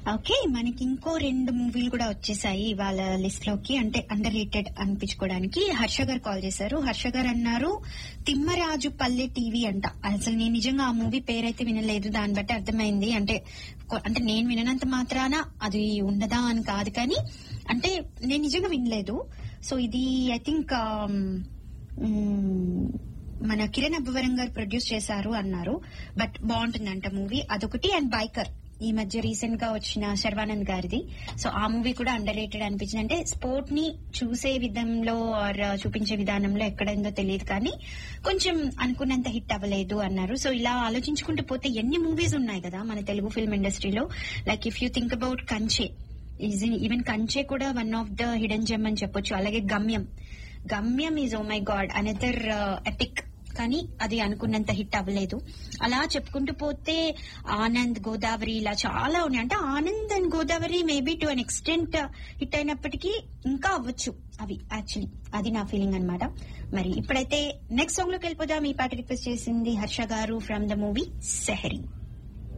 okay మనకి ఇంకో రెండు మూవీలు కూడా వచ్చేసాయి వాళ్ళ లిస్ట్ లోకి అంటే అండర్ రేటెడ్ అనిపించుకోవడానికి హర్ష గారు కాల్ చేశారు హర్ష గారు అన్నారు తిమ్మరాజు పల్లె టీవీ అంట అసలు నేను నిజంగా ఆ మూవీ పేరైతే వినలేదు దాన్ని బట్టి అర్థమైంది అంటే కొ- అంటే నేను విననంత మాత్రాన అది ఉండదా అని కాదు కానీ అంటే నేను నిజంగా వినలేదు సో ఇది ఐ థింక్ మన కిరణ్ అబ్బవరం గారు ప్రొడ్యూస్ చేశారు అన్నారు బట్ బాగుంటుందంట మూవీ అదొకటి అండ్ బైకర్ ఈ మధ్య రీసెంట్ గా వచ్చిన శర్వానంద్ గారిది సో ఆ మూవీ కూడా అండర్ రేటెడ్ అనిపించింది అంటే స్పోర్ట్ ని చూసే విధంలో ఆర్ చూపించే విధానంలో ఎక్కడైందో తెలియదు కానీ కొంచెం అనుకున్నంత హిట్ అవ్వలేదు అన్నారు సో ఇలా ఆలోచించుకుంటూ పోతే ఎన్ని మూవీస్ ఉన్నాయి కదా మన తెలుగు ఫిల్మ్ ఇండస్ట్రీలో like if you think about Kanche even Kanche కూడా one of the hidden gem అని చెప్పొచ్చు అలాగే Gamyam Gamyam is oh my God another epic కానీ అది అనుకున్నంత హిట్ అవ్వలేదు అలా చెప్పుకుంటూ పోతే ఆనంద్ గోదావరి ఇలా చాలా ఉన్నాయి అంటే Anand and Godavari maybe to an extent hit అయినప్పటికీ ఇంకా అవ్వచ్చు అవి యాక్చువల్లీ అది నా ఫీలింగ్ అన్నమాట మరి ఇప్పుడైతే నెక్స్ట్ సాంగ్ లోకి వెళ్ళిపోదాం ఈ పాట రిక్వెస్ట్ చేసింది హర్ష గారు ఫ్రమ్ ద మూవీ సెహరీ